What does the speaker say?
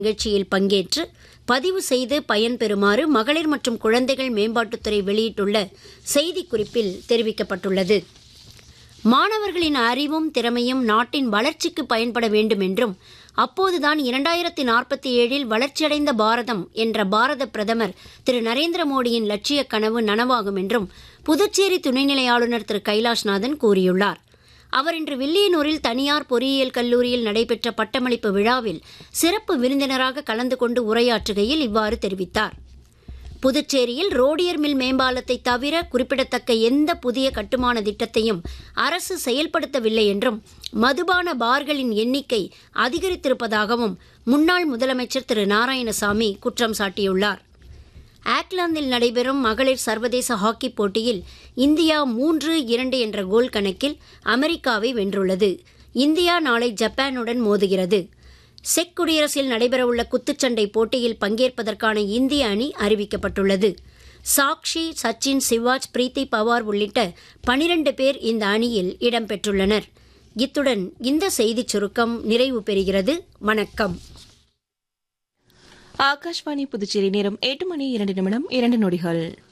நிகழ்ச்சியில் பங்கேற்று பதிவு செய்து பயன்பெறுமாறு மகளிர் மற்றும் குழந்தைகள் மேம்பாட்டுத்துறை வெளியிட்டுள்ள செய்திக்குறிப்பில் தெரிவிக்கப்பட்டுள்ளது மாணவர்களின் அறிவும் திறமையும் நாட்டின் வளர்ச்சிக்கு பயன்பட வேண்டும் என்றும் அப்போதுதான் இரண்டாயிரத்தி நாற்பத்தி ஏழில் வளர்ச்சியடைந்த பாரதம் என்ற பாரத பிரதமர் திரு நரேந்திர மோடியின் லட்சிய கனவு நனவாகும் என்றும் புதுச்சேரி துணைநிலை ஆளுநர் திரு கைலாஷ்நாதன் கூறியுள்ளார் அவர் இன்று வில்லியனூரில் தனியார் பொறியியல் கல்லூரியில் நடைபெற்ற பட்டமளிப்பு விழாவில் சிறப்பு விருந்தினராக கலந்து கொண்டு உரையாற்றுகையில் இவ்வாறு தெரிவித்தார் புதுச்சேரியில் ரோடியர் மில் மேம்பாலத்தை தவிர குறிப்பிடத்தக்க எந்த புதிய கட்டுமான திட்டத்தையும் அரசு செயல்படுத்தவில்லை என்றும் மதுபான பார்களின் எண்ணிக்கை அதிகரித்திருப்பதாகவும் முன்னாள் முதலமைச்சர் திரு நாராயணசாமி குற்றம் சாட்டியுள்ளார் ஆக்லாந்தில் நடைபெறும் மகளிர் சர்வதேச ஹாக்கி போட்டியில் இந்தியா மூன்று இரண்டு என்ற கோல் கணக்கில் அமெரிக்காவை வென்றுள்ளது இந்தியா நாளை ஜப்பானுடன் மோதுகிறது செக் குடியரசில் நடைபெறவுள்ள குத்துச்சண்டை போட்டியில் பங்கேற்பதற்கான இந்திய அணி அறிவிக்கப்பட்டுள்ளது சாக்ஷி சச்சின் சிவாஜ் பிரீத்தி பவார் உள்ளிட்ட பனிரண்டு பேர் இந்த அணியில் இடம்பெற்றுள்ளனர் இத்துடன் இந்த செய்திச் சுருக்கம் நிறைவு பெறுகிறது வணக்கம் ஆகாஷ்வாணி புதுச்சேரி நேரம் எட்டு மணி இரண்டு நிமிடம் இரண்டு நொடிகள்